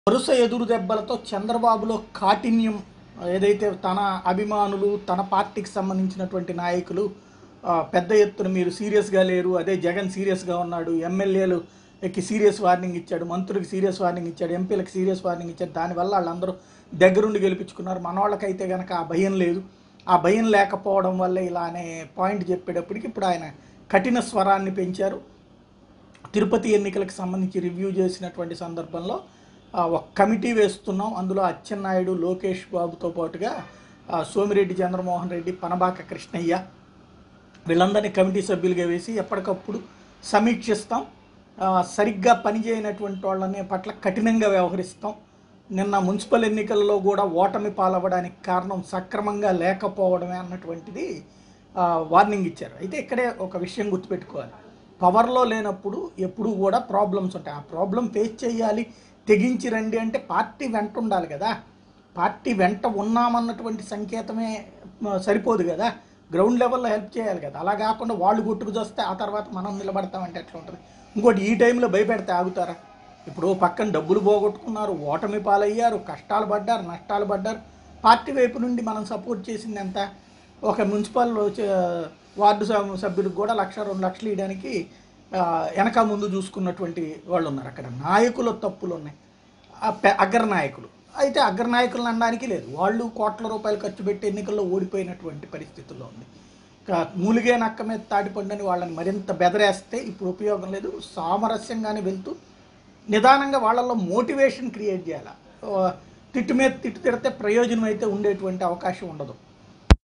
వరుస ఎదురు దెబ్బలతో చంద్రబాబులో కాఠిన్యం ఏదైతే తన అభిమానులు తన పార్టీకి సంబంధించినటువంటి నాయకులు ఆ, పెద్ద ఎత్తున మీరు సీరియస్గా లేరు అదే జగన్ సీరియస్గా ఉన్నాడు ఎమ్మెల్యేలు కి సీరియస్ వార్నింగ్ ఇచ్చాడు మంత్రులకు సీరియస్ వార్నింగ్ ఇచ్చాడు ఎంపీలకు సీరియస్ వార్నింగ్ ఇచ్చాడు దానివల్ల వాళ్ళందరూ దగ్గరుండి గెలిపించుకున్నారు మన వాళ్ళకైతే కనుక ఆ భయం లేదు ఆ భయం లేకపోవడం వల్ల ఇలా అనే పాయింట్ చెప్పేటప్పటికి ఇప్పుడు ఆయన కఠిన స్వరాన్ని పెంచారు తిరుపతి ఎన్నికలకు సంబంధించి రివ్యూ చేసినటువంటి సందర్భంలో ఆ, ఒక కమిటీ వేస్తున్నాం అందులో అచ్చెన్నాయుడు లోకేష్ బాబుతో పాటుగా ఆ, సోమిరెడ్డి చంద్రమోహన్ రెడ్డి పనబాక కృష్ణయ్య వీళ్ళందరినీ కమిటీ సభ్యులుగా వేసి ఎప్పటికప్పుడు సమీక్షిస్తాం ఆ, సరిగ్గా పనిచేయనటువంటి వాళ్ళని పట్ల కఠినంగా వ్యవహరిస్తాం నిన్న మున్సిపల్ ఎన్నికల్లో కూడా ఓటమి పాలవ్వడానికి కారణం సక్రమంగా లేకపోవడమే అన్నటువంటిది ఆ, వార్నింగ్ ఇచ్చారు అయితే ఇక్కడే ఒక విషయం గుర్తుపెట్టుకోవాలి పవర్లో లేనప్పుడు ఎప్పుడూ కూడా ప్రాబ్లమ్స్ ఉంటాయి ఆ ప్రాబ్లం ఫేస్ చేయాలి తెగించి రండి అంటే పార్టీ వెంట ఉండాలి కదా పార్టీ వెంట ఉన్నామన్నటువంటి సంకేతమే మ, సరిపోదు కదా గ్రౌండ్ లెవెల్లో హెల్ప్ చేయాలి కదా అలా కాకుండా వాళ్ళు గుట్టుకు చూస్తే ఆ తర్వాత మనం నిలబడతామంటే ఎట్లా ఉంటుంది ఇంకోటి ఈ టైంలో భయపెడితే ఆగుతారా ఇప్పుడు ఓ పక్కన డబ్బులు పోగొట్టుకున్నారు ఓటమి పాలయ్యారు కష్టాలు పడ్డారు నష్టాలు పడ్డారు పార్టీ వైపు నుండి మనం సపోర్ట్ చేసింది ఎంత ఒక మున్సిపల్ చ- వార్డు సభ- సభ్యులకు కూడా లక్ష రెండు లక్షలు ఇవ్వడానికి ఆ, వెనక ముందు చూసుకున్నటువంటి వాళ్ళు ఉన్నారు అక్కడ నాయకుల తప్పులు ఉన్నాయి ఆ పె- అగ్ర నాయకులు అయితే అగ్ర నాయకులను అనడానికి లేదు వాళ్ళు కోట్ల రూపాయలు ఖర్చు పెట్టి ఎన్నికల్లో ఓడిపోయినటువంటి పరిస్థితుల్లో ఉంది ఇక మూలిగే నక్క మీద తాటిపండని వాళ్ళని మరింత బెదరేస్తే ఇప్పుడు ఉపయోగం లేదు సామరస్యంగానే వెళ్తూ నిదానంగా వాళ్ళల్లో మోటివేషన్ క్రియేట్ చేయాలి ఆ, తిట్టు మీద తిట్టు తిడితే ప్రయోజనం అయితే ఉండేటువంటి అవకాశం ఉండదు